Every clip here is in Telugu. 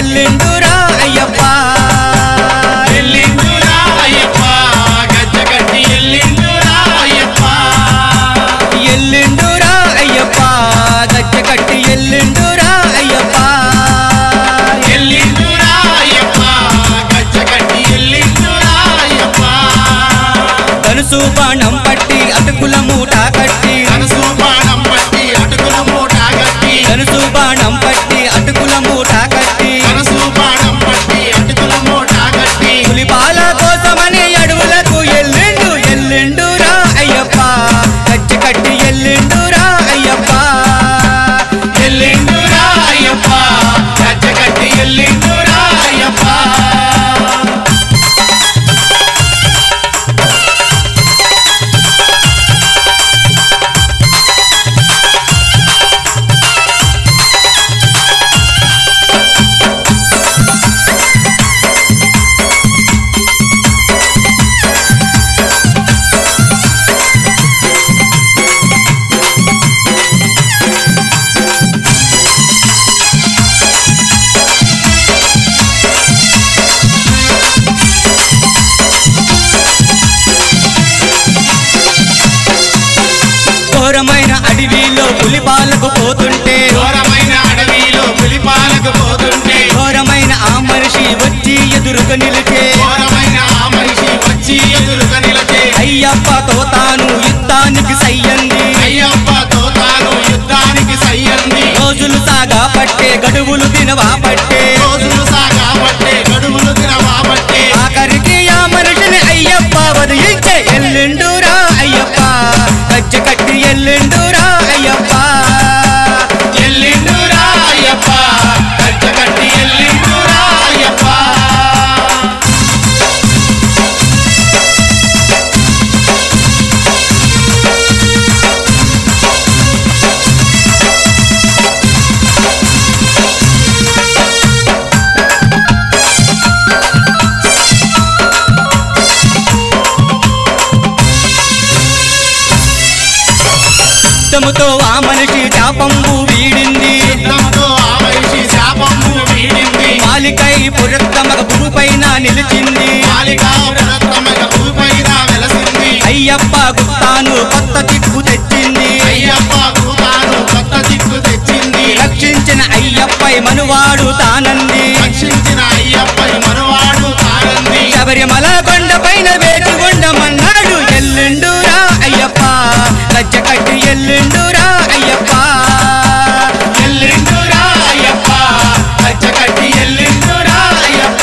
ఎల్లిండురా అయ్యప్ప ఎల్లిండురా అయ్యప్ప గజ్జగట్టి ఎల్లిండురా అయ్యప్ప ఎల్లిండురా అయ్యప్ప గజ్జ కట్టి ఎల్లిండురా అయ్యప్ప ఎల్లిండురా అయ్యప్ప గజ్జగట్టి ఎల్లిండురా అయ్యప్ప కనుసు బాణం పట్టి అటుకుల మూట కట్టి కనసు బాణం పట్టి అటుకుల మూట గట్టి కనుసు బాణం పట్టి అటుకుల మూట కట్టి కనసు బాణం పట్టి అటుకుల మూట గట్టి పులిపాల కోసమని అడవులకు ఎల్లిండు ఎల్లిండురా అయ్యప్ప గజ్జ కట్టి ఎల్లిండురా అయ్యప్ప ఎల్లిండురా అయ్యప్ప గజ్జగట్టి ఎల్లిండురా అయ్యప్ప ఘోరమైన అడవిలో పులిపాలకు పోతుంటే ఘోరమైన అడవిలో పులిపాలకు పోతుంటే ఘోరమైన ఆ మనిషి వచ్చి ఎదురుగా నిలిచే ఘోరమైన ఆ మనిషి వచ్చి ఎదురుగా నిలచే అయ్యప్పతో తాను యుద్ధానికి సయ్యంది అయ్యప్పతో తాను యుద్ధానికి సయ్యంది రోజులు సాగా పట్టే గడువులు దినవా పట్టే రోజులు సాగాబట్టే గడువులు తినవాబట్టే ఆఖరికి ఆ మనిషిని అయ్యప్ప వదిలించే ఎల్లిండురా అయ్యప్ప గజ్జ కట్టి ఎల్లిండురా అయ్యప్ప ఎల్లిండురా అయ్యప్ప గజ్జగట్టి ఎల్లిండురా అయ్యప్ప యుద్ధముతో ఆ మనిషి శాపంబు వీడింది యుద్ధంతో ఆ మనిషి శాపము వీడింది మాలికై పురత్తమగ భూపైన నిలిచింది బాలికా పురత్తమగ భూపైన వెలసింది అయ్యప్ప గుత్తాను కొత్త దిక్కు తెచ్చింది అయ్యప్ప భూతాను కొత్త దిక్కు తెచ్చింది రక్షించిన అయ్యప్పై మనువాడు తానంది రక్షించిన అయ్యప్ప మనువాడు తానంది శబరిమల కొండ పైన వేచి ఉండమన్నాడు ఎల్లుండురా అయ్యప్ప గజ్జ కట్టి ఎల్లుండురా అయ్యప్ప ఎల్లిండురా అయ్యప్ప గజ్జగట్టి ఎల్లిండురా అయ్యప్ప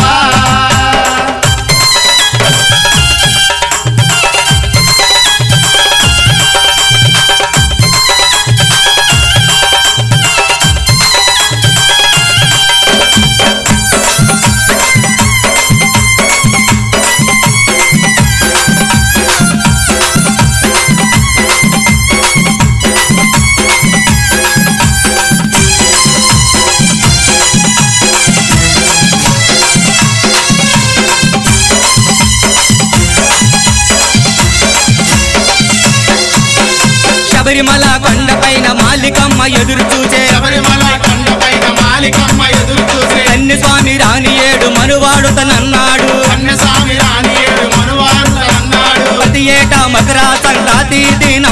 శబరిమల కొండ పైన మాలికమ్మ ఎదురు చూచే శబరిమల కొండపైన మాలికమ్మ ఎదురు చూసే కన్య స్వామి రాని ఏడు మనువాడు తనన్నాడు కన్నస్వామి రాని ఏడు మనువాడు అన్నాడు ప్రతి ఏటా మకర సంక్రాంతి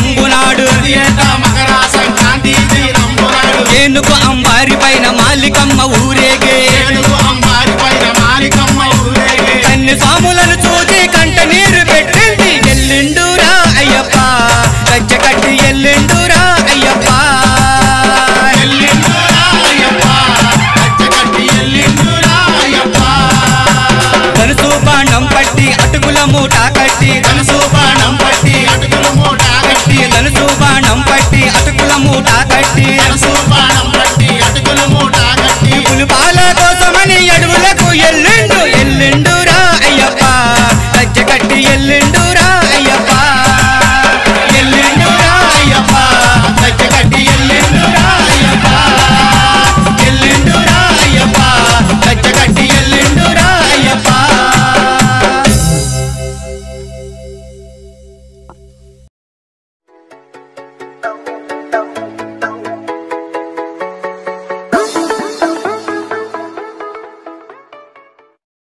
నంబునాడు ఏటా మకర సంక్రాంతి నంబునాడు ఏనుగు అంబారి పైన మాలికమ్మ